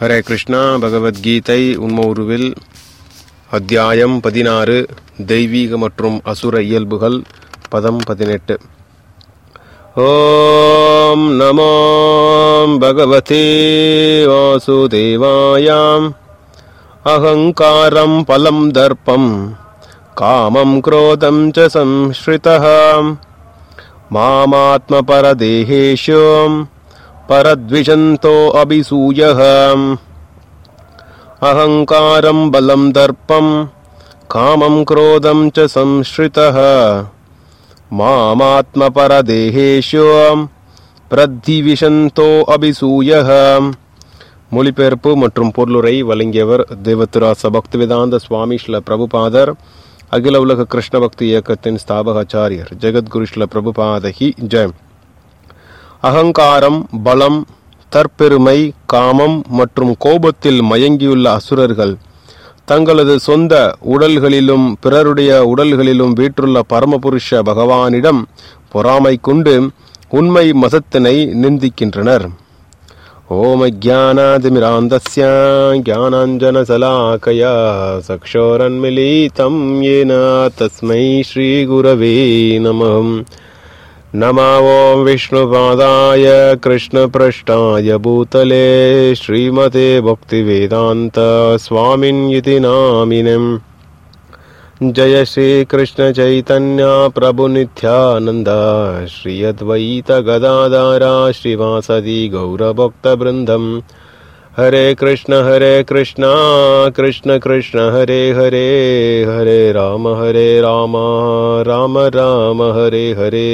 ஹரே கிருஷ்ணா பகவத்கீதை உண்ம உருவில் அத்தியாயம் பதினாறு தெய்வீக மற்றும் அசுர இயல்புகள் பதம் பதினெட்டு ஓம் நமோ பகவதே வாசுதேவாயாம் அகங்காரம் பலம் தர்ப்பம் காமம் क्रोधं च संश्रितः मामात्मपरदेहेषु परद्विषन्तो अभिसूयः अहङ्कारं बलं दर्पं कामं क्रोधं च संश्रितः மாமாத்மபரதேகேஷு பிரத்திவிஷந்தோ அபிசூயக மொழிபெயர்ப்பு மற்றும் பொருளுரை வழங்கியவர் தேவத்துராச பக்திவேதாந்த சுவாமி ஸ்ல பிரபுபாதர் அகில உலக கிருஷ்ண பக்தி இயக்கத்தின் ஸ்தாபகாச்சாரியர் ஜெகத்குரு ஸ்ல பிரபுபாதகி ஜெயம் அகங்காரம் பலம் தற்பெருமை காமம் மற்றும் கோபத்தில் மயங்கியுள்ள அசுரர்கள் தங்களது சொந்த உடல்களிலும் பிறருடைய உடல்களிலும் வீற்றுள்ள பரமபுருஷ பகவானிடம் பொறாமை கொண்டு உண்மை மதத்தினை நிந்திக்கின்றனர் ஓம ஜானாதிமிராந்தஸ்ய ஜானாஞ்சனசலாக்கயா சக்ஷோரன்மிலிதம் येन தஸ்மை ஸ்ரீகுரவே நமம் नमा ॐ विष्णुपादाय कृष्णपृष्ठाय भूतले श्रीमते भक्तिवेदान्त स्वामिन् इति नामिनम् जय श्रीकृष्णचैतन्य प्रभुनित्यानन्द श्री अद्वैतगदाधारा श्रीवासदि गौरभक्तवृन्दम् हरे कृष्ण हरे कृष्ण कृष्ण कृष्ण हरे हरे हरे राम हरे राम राम राम हरे हरे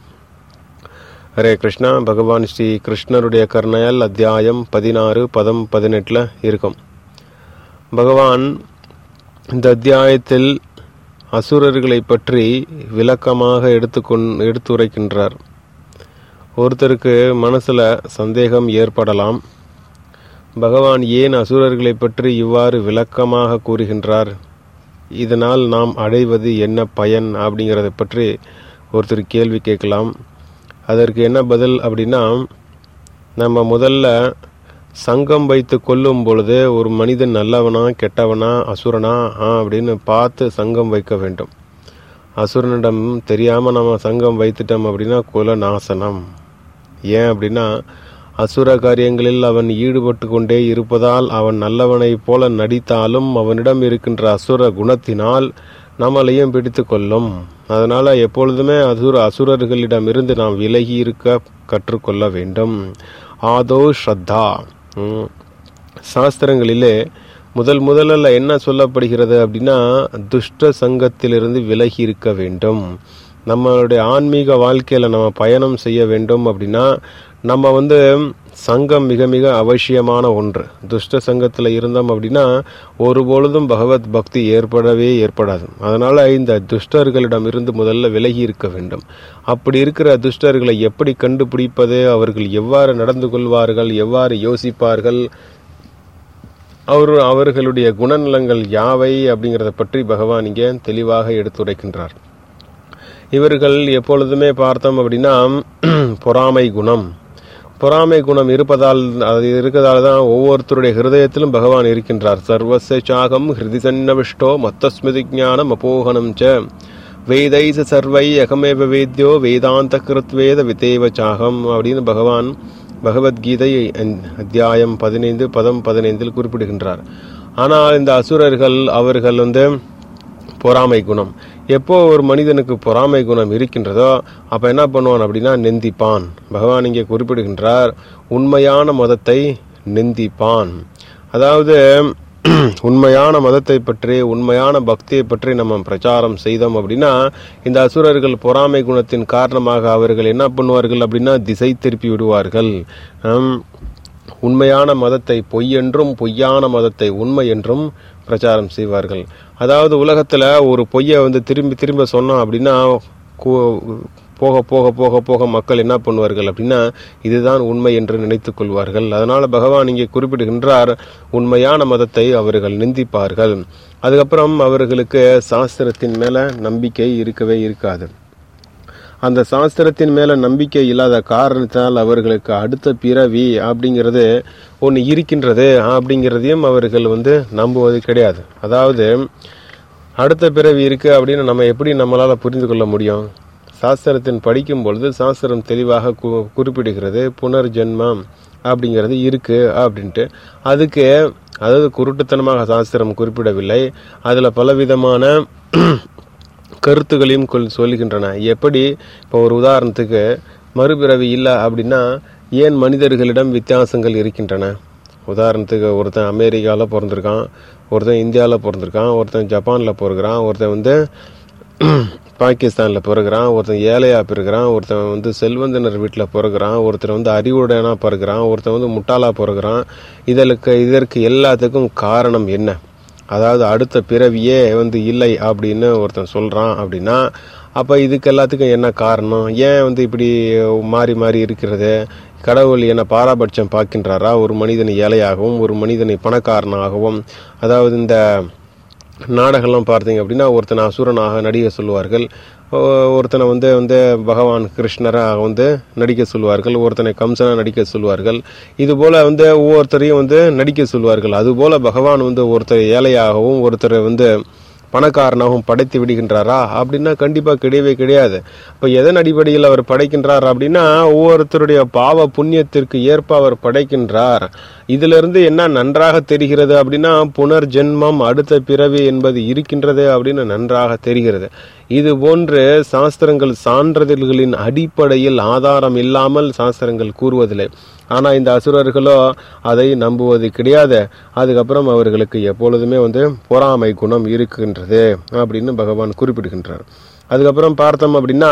ஹரே கிருஷ்ணா பகவான் ஸ்ரீ கிருஷ்ணருடைய கருணையால் அத்தியாயம் பதினாறு பதம் பதினெட்டில் இருக்கும் பகவான் இந்த அத்தியாயத்தில் அசுரர்களை பற்றி விளக்கமாக எடுத்துக்கொண் எடுத்துரைக்கின்றார் ஒருத்தருக்கு மனசில் சந்தேகம் ஏற்படலாம் பகவான் ஏன் அசுரர்களை பற்றி இவ்வாறு விளக்கமாக கூறுகின்றார் இதனால் நாம் அடைவது என்ன பயன் அப்படிங்கிறத பற்றி ஒருத்தர் கேள்வி கேட்கலாம் அதற்கு என்ன பதில் அப்படின்னா நம்ம முதல்ல சங்கம் வைத்து கொல்லும் பொழுது ஒரு மனிதன் நல்லவனா கெட்டவனா அசுரனா ஆ அப்படின்னு பார்த்து சங்கம் வைக்க வேண்டும் அசுரனிடம் தெரியாமல் நம்ம சங்கம் வைத்துட்டோம் அப்படின்னா குல நாசனம் ஏன் அப்படின்னா அசுர காரியங்களில் அவன் ஈடுபட்டு கொண்டே இருப்பதால் அவன் நல்லவனைப் போல நடித்தாலும் அவனிடம் இருக்கின்ற அசுர குணத்தினால் நம்மளையும் பிடித்து கொள்ளும் அதனால எப்பொழுதுமே அசுர அசுரர்களிடமிருந்து நாம் விலகி இருக்க கற்றுக்கொள்ள வேண்டும் ஆதோ ஸ்ரத்தா சாஸ்திரங்களிலே முதல் முதல்ல என்ன சொல்லப்படுகிறது அப்படின்னா துஷ்ட சங்கத்திலிருந்து விலகி இருக்க வேண்டும் நம்மளுடைய ஆன்மீக வாழ்க்கையில் நம்ம பயணம் செய்ய வேண்டும் அப்படின்னா நம்ம வந்து சங்கம் மிக மிக அவசியமான ஒன்று துஷ்ட சங்கத்தில் இருந்தோம் அப்படின்னா ஒருபொழுதும் பகவத் பக்தி ஏற்படவே ஏற்படாது அதனால இந்த துஷ்டர்களிடம் இருந்து முதல்ல விலகி இருக்க வேண்டும் அப்படி இருக்கிற துஷ்டர்களை எப்படி கண்டுபிடிப்பது அவர்கள் எவ்வாறு நடந்து கொள்வார்கள் எவ்வாறு யோசிப்பார்கள் அவர் அவர்களுடைய குணநலங்கள் யாவை அப்படிங்கிறத பற்றி பகவான் இங்கே தெளிவாக எடுத்துரைக்கின்றார் இவர்கள் எப்பொழுதுமே பார்த்தோம் அப்படின்னா பொறாமை குணம் பொறாமை குணம் இருப்பதால் அது இருக்கிறதால தான் ஒவ்வொருத்தருடைய ஹிருதயத்திலும் பகவான் இருக்கின்றார் சர்வச சாகம் ஹிருதி சன்னவிஷ்டோ மத்தஸ்மிருதி ஞானம் அபோகனம் ச வேதைச சர்வை அகமேவ வேத்யோ வேதாந்த கிருத்வேத விதேவ சாகம் அப்படின்னு பகவான் பகவத்கீதை அத்தியாயம் பதினைந்து பதம் பதினைந்தில் குறிப்பிடுகின்றார் ஆனால் இந்த அசுரர்கள் அவர்கள் வந்து பொறாமை குணம் எப்போ ஒரு மனிதனுக்கு பொறாமை குணம் இருக்கின்றதோ அப்போ என்ன பண்ணுவான் அப்படின்னா நிந்திப்பான் பகவான் இங்கே குறிப்பிடுகின்றார் உண்மையான மதத்தை நிந்திப்பான் அதாவது உண்மையான மதத்தை பற்றி உண்மையான பக்தியை பற்றி நம்ம பிரச்சாரம் செய்தோம் அப்படின்னா இந்த அசுரர்கள் பொறாமை குணத்தின் காரணமாக அவர்கள் என்ன பண்ணுவார்கள் அப்படின்னா திசை திருப்பி விடுவார்கள் உண்மையான மதத்தை பொய் என்றும் பொய்யான மதத்தை உண்மை என்றும் பிரச்சாரம் செய்வார்கள் அதாவது உலகத்தில் ஒரு பொய்யை வந்து திரும்பி திரும்ப சொன்னோம் அப்படின்னா போக போக போக போக மக்கள் என்ன பண்ணுவார்கள் அப்படின்னா இதுதான் உண்மை என்று நினைத்துக் கொள்வார்கள் அதனால பகவான் இங்கே குறிப்பிடுகின்றார் உண்மையான மதத்தை அவர்கள் நிந்திப்பார்கள் அதுக்கப்புறம் அவர்களுக்கு சாஸ்திரத்தின் மேல நம்பிக்கை இருக்கவே இருக்காது அந்த சாஸ்திரத்தின் மேல நம்பிக்கை இல்லாத காரணத்தால் அவர்களுக்கு அடுத்த பிறவி அப்படிங்கிறது ஒன்று இருக்கின்றது அப்படிங்கிறதையும் அவர்கள் வந்து நம்புவது கிடையாது அதாவது அடுத்த பிறவி இருக்கு அப்படின்னு நம்ம எப்படி நம்மளால புரிந்து கொள்ள முடியும் சாஸ்திரத்தின் படிக்கும் பொழுது சாஸ்திரம் தெளிவாக கு- குறிப்பிடுகிறது புனர்ஜென்மம் அப்படிங்கிறது இருக்கு அப்படின்ட்டு அதுக்கு அதாவது குருட்டுத்தனமாக சாஸ்திரம் குறிப்பிடவில்லை அதுல பலவிதமான கருத்துகளையும் கொல் சொல்லுகின்றன எப்படி இப்போ ஒரு உதாரணத்துக்கு மறுபிறவி இல்லை அப்படின்னா ஏன் மனிதர்களிடம் வித்தியாசங்கள் இருக்கின்றன உதாரணத்துக்கு ஒருத்தன் அமெரிக்காவில் பிறந்திருக்கான் ஒருத்தன் இந்தியாவில் பிறந்திருக்கான் ஒருத்தன் ஜப்பானில் பிறகுறான் ஒருத்தன் வந்து பாகிஸ்தானில் பிறகுறான் ஒருத்தன் ஏழையா பிறகுறான் ஒருத்தன் வந்து செல்வந்தனர் வீட்டில் பிறகுறான் ஒருத்தர் வந்து அறிவுடையனா பிறகுறான் ஒருத்தன் வந்து முட்டாளா பிறகுறான் இதற்கு இதற்கு எல்லாத்துக்கும் காரணம் என்ன அதாவது அடுத்த பிறவியே வந்து இல்லை அப்படின்னு ஒருத்தன் சொல்றான் அப்படின்னா அப்ப இதுக்கு எல்லாத்துக்கும் என்ன காரணம் ஏன் வந்து இப்படி மாறி மாறி இருக்கிறது கடவுள் என்ன பாராபட்சம் பார்க்கின்றாரா ஒரு மனிதனை ஏழையாகவும் ஒரு மனிதனை பணக்காரனாகவும் அதாவது இந்த நாடகம்லாம் பார்த்தீங்க அப்படின்னா ஒருத்தனை அசுரனாக நடிக்க சொல்லுவார்கள் ஒ- ஒருத்தனை வந்து வந்து பகவான் கிருஷ்ணராக வந்து நடிக்க சொல்லுவார்கள் ஒருத்தனை கம்சனா நடிக்க சொல்லுவார்கள் இது போல வந்து ஒவ்வொருத்தரையும் வந்து நடிக்க சொல்லுவார்கள் அது போல பகவான் வந்து ஒருத்தர் ஏழையாகவும் ஒருத்தரை வந்து பணக்காரனாகவும் படைத்து விடுகின்றாரா அப்படின்னா கண்டிப்பா கிடையவே கிடையாது அப்ப எதன் அடிப்படையில் அவர் படைக்கின்றார் அப்படின்னா ஒவ்வொருத்தருடைய பாவ புண்ணியத்திற்கு ஏற்ப அவர் படைக்கின்றார் இதிலிருந்து என்ன நன்றாக தெரிகிறது அப்படின்னா புனர்ஜென்மம் அடுத்த பிறவி என்பது இருக்கின்றது அப்படின்னு நன்றாக தெரிகிறது இது போன்று சாஸ்திரங்கள் சான்றிதழ்களின் அடிப்படையில் ஆதாரம் இல்லாமல் சாஸ்திரங்கள் கூறுவதில்லை ஆனா இந்த அசுரர்களோ அதை நம்புவது கிடையாது அதுக்கப்புறம் அவர்களுக்கு எப்பொழுதுமே வந்து பொறாமை குணம் இருக்கின்றது அப்படின்னு பகவான் குறிப்பிடுகின்றார் அதுக்கப்புறம் பார்த்தோம் அப்படின்னா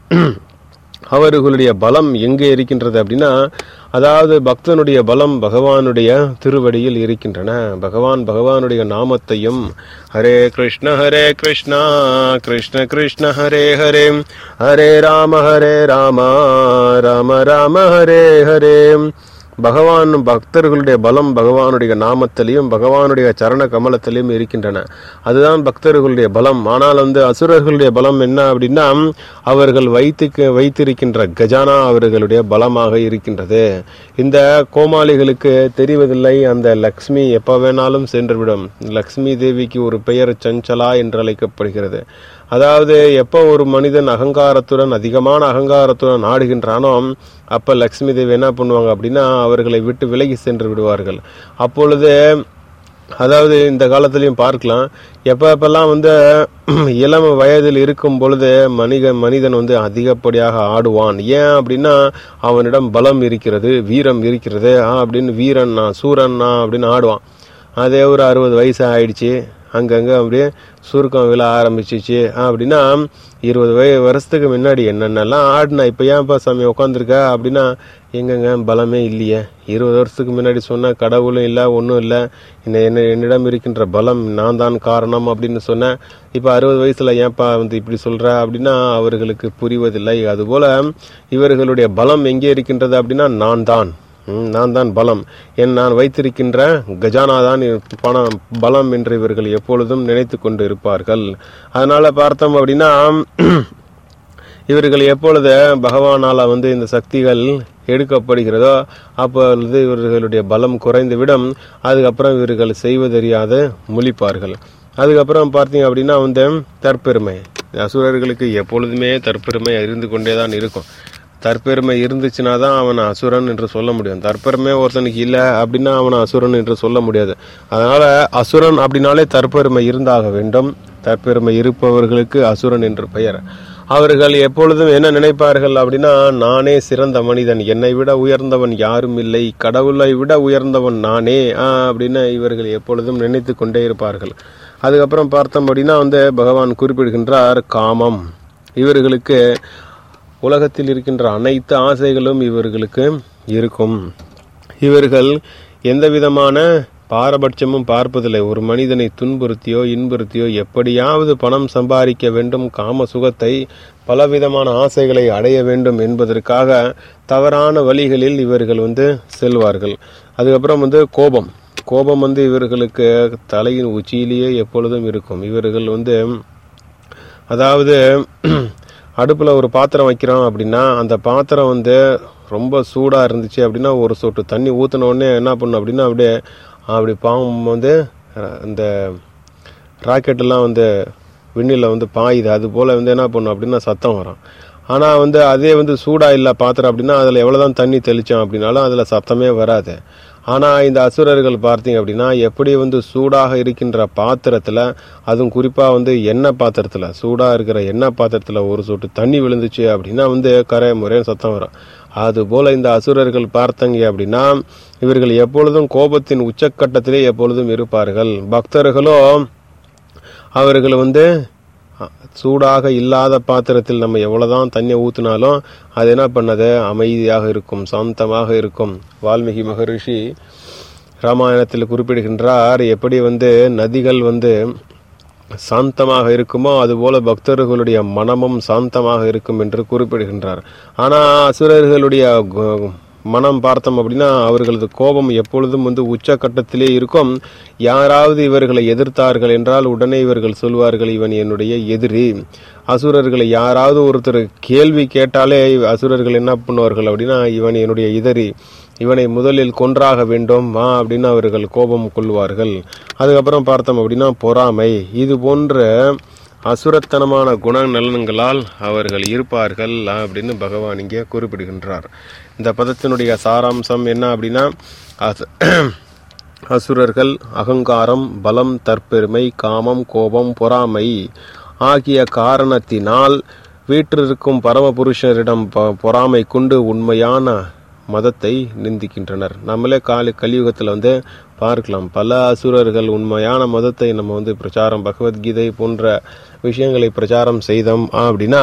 அவர்களுடைய பலம் எங்கே இருக்கின்றது அப்படின்னா அதாவது பக்தனுடைய பலம் பகவானுடைய திருவடியில் இருக்கின்றன பகவான் பகவானுடைய நாமத்தையும் ஹரே கிருஷ்ண ஹரே கிருஷ்ணா கிருஷ்ண கிருஷ்ண ஹரே ஹரே ஹரே ராம ஹரே ராம ராம ராம ஹரே ஹரே பகவான் பக்தர்களுடைய பலம் பகவானுடைய நாமத்திலையும் பகவானுடைய சரண கமலத்திலையும் இருக்கின்றன அதுதான் பக்தர்களுடைய பலம் ஆனால் வந்து அசுரர்களுடைய பலம் என்ன அப்படின்னா அவர்கள் வைத்துக்கு வைத்திருக்கின்ற கஜானா அவர்களுடைய பலமாக இருக்கின்றது இந்த கோமாளிகளுக்கு தெரிவதில்லை அந்த லக்ஷ்மி எப்ப வேணாலும் சென்றுவிடும் லக்ஷ்மி தேவிக்கு ஒரு பெயர் சஞ்சலா என்று அழைக்கப்படுகிறது அதாவது எப்போ ஒரு மனிதன் அகங்காரத்துடன் அதிகமான அகங்காரத்துடன் ஆடுகின்றானோ அப்ப லக்ஷ்மி தேவி என்ன பண்ணுவாங்க அப்படின்னா அவர்களை விட்டு விலகி சென்று விடுவார்கள் அப்பொழுது அதாவது இந்த காலத்திலையும் பார்க்கலாம் எப்ப எப்பெல்லாம் வந்து இளம் வயதில் இருக்கும் பொழுது மனித மனிதன் வந்து அதிகப்படியாக ஆடுவான் ஏன் அப்படின்னா அவனிடம் பலம் இருக்கிறது வீரம் இருக்கிறது ஆ அப்படின்னு வீரன் நான் சூரன் நான் அப்படின்னு ஆடுவான் அதே ஒரு அறுபது வயசு ஆயிடுச்சு அங்கங்க அப்படியே சுருக்கம் விழ ஆரம்பிச்சிச்சு அப்படின்னா இருபது வய வருஷத்துக்கு முன்னாடி என்னென்னலாம் ஆடினா இப்போ ஏன்ப்பா சாமி உட்காந்துருக்க அப்படின்னா எங்கங்க பலமே இல்லையே இருபது வருஷத்துக்கு முன்னாடி சொன்ன கடவுளும் இல்லை ஒன்றும் இல்லை என்ன என்ன என்னிடம் இருக்கின்ற பலம் நான் தான் காரணம் அப்படின்னு சொன்னேன் இப்போ அறுபது வயசுல ஏன்ப்பா வந்து இப்படி சொல்ற அப்படின்னா அவர்களுக்கு புரிவதில்லை அதுபோல இவர்களுடைய பலம் எங்கே இருக்கின்றது அப்படின்னா நான் தான் ம், நான் தான் பலம் என் நான் வைத்திருக்கின்ற கஜானா தான் பணம் பலம் என்று இவர்கள் எப்பொழுதும் நினைத்து கொண்டு இருப்பார்கள் அதனால பார்த்தோம் அப்படின்னா இவர்கள் எப்பொழுது பகவானால வந்து இந்த சக்திகள் எடுக்கப்படுகிறதோ அப்பொழுது இவர்களுடைய பலம் குறைந்துவிடும் அதுக்கப்புறம் இவர்கள் செய்வதறியாது முழிப்பார்கள் அதுக்கப்புறம் பார்த்தீங்க அப்படின்னா வந்து தற்பெருமை அசுரர்களுக்கு எப்பொழுதுமே தற்பெருமை இருந்து கொண்டே தான் இருக்கும் தற்பெருமை இருந்துச்சுன்னா தான் அவன் அசுரன் என்று சொல்ல முடியும் தற்பெருமை ஒருத்தனுக்கு இல்லை அப்படின்னா அவன் அசுரன் என்று சொல்ல முடியாது அதனால அசுரன் அப்படின்னாலே தற்பெருமை இருந்தாக வேண்டும் தற்பெருமை இருப்பவர்களுக்கு அசுரன் என்று பெயர் அவர்கள் எப்பொழுதும் என்ன நினைப்பார்கள் அப்படின்னா நானே சிறந்த மனிதன் என்னை விட உயர்ந்தவன் யாரும் இல்லை கடவுளை விட உயர்ந்தவன் நானே ஆ, அப்படின்னு இவர்கள் எப்பொழுதும் நினைத்து கொண்டே இருப்பார்கள் அதுக்கப்புறம் பார்த்தோம் அப்படின்னா வந்து பகவான் குறிப்பிடுகின்றார் காமம் இவர்களுக்கு உலகத்தில் இருக்கின்ற அனைத்து ஆசைகளும் இவர்களுக்கு இருக்கும் இவர்கள் எந்த விதமான பாரபட்சமும் பார்ப்பதில்லை ஒரு மனிதனை துன்புறுத்தியோ இன்புறுத்தியோ எப்படியாவது பணம் சம்பாதிக்க வேண்டும் காம சுகத்தை பலவிதமான ஆசைகளை அடைய வேண்டும் என்பதற்காக தவறான வழிகளில் இவர்கள் வந்து செல்வார்கள் அதுக்கப்புறம் வந்து கோபம் கோபம் வந்து இவர்களுக்கு தலையின் உச்சியிலேயே எப்பொழுதும் இருக்கும் இவர்கள் வந்து அதாவது அடுப்பில் ஒரு பாத்திரம் வைக்கிறோம் அப்படின்னா அந்த பாத்திரம் வந்து ரொம்ப சூடாக இருந்துச்சு அப்படின்னா ஒரு சொட்டு தண்ணி ஊற்றின உடனே என்ன பண்ணும் அப்படின்னா அப்படியே அப்படி பாம்பு வந்து அஹ், இந்த ராக்கெட்டெல்லாம் வந்து விண்ணில் வந்து பாயுது அது போல் வந்து என்ன பண்ணும் அப்படின்னா சத்தம் வரும் ஆனால் வந்து அதே வந்து சூடாக இல்லை பாத்திரம் அப்படின்னா அதில் எவ்வளோ தான் தண்ணி தெளித்தோம் அப்படின்னாலும் அதில் சத்தமே வராது ஆனால் இந்த அசுரர்கள் பார்த்தீங்க அப்படின்னா எப்படி வந்து சூடாக இருக்கின்ற பாத்திரத்தில் அதுவும் குறிப்பாக வந்து எண்ணெய் பாத்திரத்தில் சூடாக இருக்கிற எண்ணெய் பாத்திரத்தில் ஒரு சொட்டு தண்ணி விழுந்துச்சு அப்படின்னா வந்து கரை முறைன்னு சத்தம் வரும் அதுபோல் இந்த அசுரர்கள் பார்த்தங்க அப்படின்னா இவர்கள் எப்பொழுதும் கோபத்தின் உச்சக்கட்டத்திலே எப்பொழுதும் இருப்பார்கள் பக்தர்களோ அவர்கள் வந்து அ, சூடாக இல்லாத பாத்திரத்தில் நம்ம எவ்வளவுதான் தண்ணியை ஊற்றினாலும் அது என்ன பண்ணது அமைதியாக இருக்கும் சாந்தமாக இருக்கும் வால்மீகி மகரிஷி ராமாயணத்தில் குறிப்பிடுகின்றார் எப்படி வந்து நதிகள் வந்து சாந்தமாக இருக்குமோ அதுபோல பக்தர்களுடைய மனமும் சாந்தமாக இருக்கும் என்று குறிப்பிடுகின்றார் ஆனா அசுரர்களுடைய கு- மனம் பார்த்தோம் அப்படின்னா அவர்களது கோபம் எப்பொழுதும் வந்து உச்சக்கட்டத்திலே இருக்கும் யாராவது இவர்களை எதிர்த்தார்கள் என்றால் உடனே இவர்கள் சொல்வார்கள் இவன் என்னுடைய எதிரி அசுரர்களை யாராவது ஒருத்தர் கேள்வி கேட்டாலே அசுரர்கள் என்ன பண்ணுவார்கள் அப்படின்னா இவன் என்னுடைய எதிரி இவனை முதலில் கொன்றாக வேண்டும் வா அப்படின்னு அவர்கள் கோபம் கொள்வார்கள் அதுக்கப்புறம் பார்த்தோம் அப்படின்னா பொறாமை இது போன்ற அசுரத்தனமான குண நலன்களால் அவர்கள் இருப்பார்கள் அப்படின்னு பகவான் இங்கே குறிப்பிடுகின்றார் இந்த பதத்தினுடைய சாராம்சம் என்ன அப்படின்னா அசு- அசுரர்கள் அகங்காரம் பலம் தற்பெருமை காமம் கோபம் பொறாமை ஆகிய காரணத்தினால் வீற்றிருக்கும் பரமபுருஷரிடம் ப- பொறாமை கொண்டு உண்மையான மதத்தை நிந்திக்கின்றனர் நம்மளே காலி கலியுகத்தில் வந்து பார்க்கலாம் பல அசுரர்கள் உண்மையான மதத்தை நம்ம வந்து பிரச்சாரம் பகவத்கீதை போன்ற விஷயங்களை பிரச்சாரம் செய்தோம் அப்படின்னா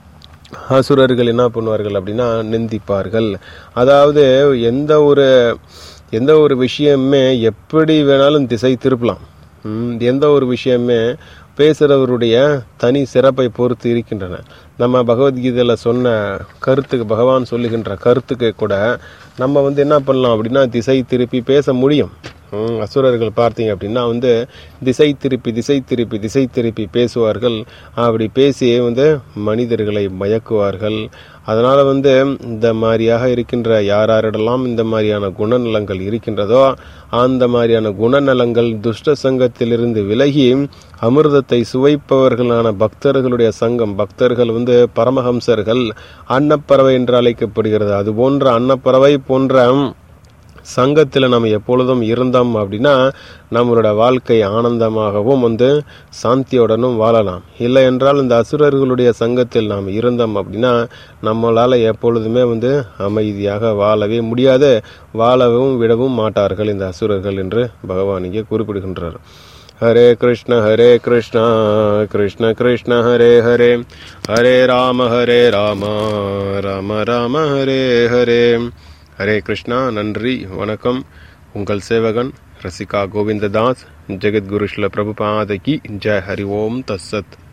அசுரர்கள் என்ன பண்ணுவார்கள் அப்படின்னா நிந்திப்பார்கள் அதாவது எந்த ஒரு எந்த ஒரு விஷயமே எப்படி வேணாலும் திசை திருப்பலாம் ம், எந்த ஒரு விஷயமே பேசுறவருடைய தனி சிறப்பை பொறுத்து இருக்கின்றன நம்ம பகவத்கீதையில சொன்ன கருத்துக்கு பகவான் சொல்லுகின்ற கருத்துக்கு கூட நம்ம வந்து என்ன பண்ணலாம் அப்படின்னா திசை திருப்பி பேச முடியும் ம், அசுரர்கள் பார்த்தீங்க அப்படின்னா வந்து திசை திருப்பி திசை திருப்பி திசை திருப்பி பேசுவார்கள் அப்படி பேசி வந்து மனிதர்களை மயக்குவார்கள் அதனால வந்து இந்த மாதிரியாக இருக்கின்ற யார் யாரிடெல்லாம் இந்த மாதிரியான குணநலங்கள் இருக்கின்றதோ அந்த மாதிரியான குணநலங்கள் துஷ்ட சங்கத்திலிருந்து விலகி அமிர்தத்தை சுவைப்பவர்களான பக்தர்களுடைய சங்கம் பக்தர்கள் வந்து பரமஹம்சர்கள் அன்னப்பறவை என்று அழைக்கப்படுகிறது அது போன்ற அன்னப்பறவை போன்ற சங்கத்தில் நம்ம எப்பொழுதும் இருந்தோம் அப்படின்னா நம்மளோட வாழ்க்கை ஆனந்தமாகவும் வந்து சாந்தியுடனும் வாழலாம் இல்லை என்றால் இந்த அசுரர்களுடைய சங்கத்தில் நாம் இருந்தோம் அப்படின்னா நம்மளால் எப்பொழுதுமே வந்து அமைதியாக வாழவே முடியாது வாழவும் விடவும் மாட்டார்கள் இந்த அசுரர்கள் என்று பகவான் இங்கே குறிப்பிடுகின்றார் ஹரே கிருஷ்ண ஹரே கிருஷ்ணா கிருஷ்ண கிருஷ்ண ஹரே ஹரே ஹரே ராம ஹரே ராம ராம ராம ஹரே ஹரே ஹரே கிருஷ்ணா நன்றி வணக்கம் உங்கள் சேவகன் ரசிகா கோவிந்ததாஸ் ஜெகத்குரு ஸ்ல பிரபுபாதகி ஜெய் ஹரி ஓம் தஸ்ஸத்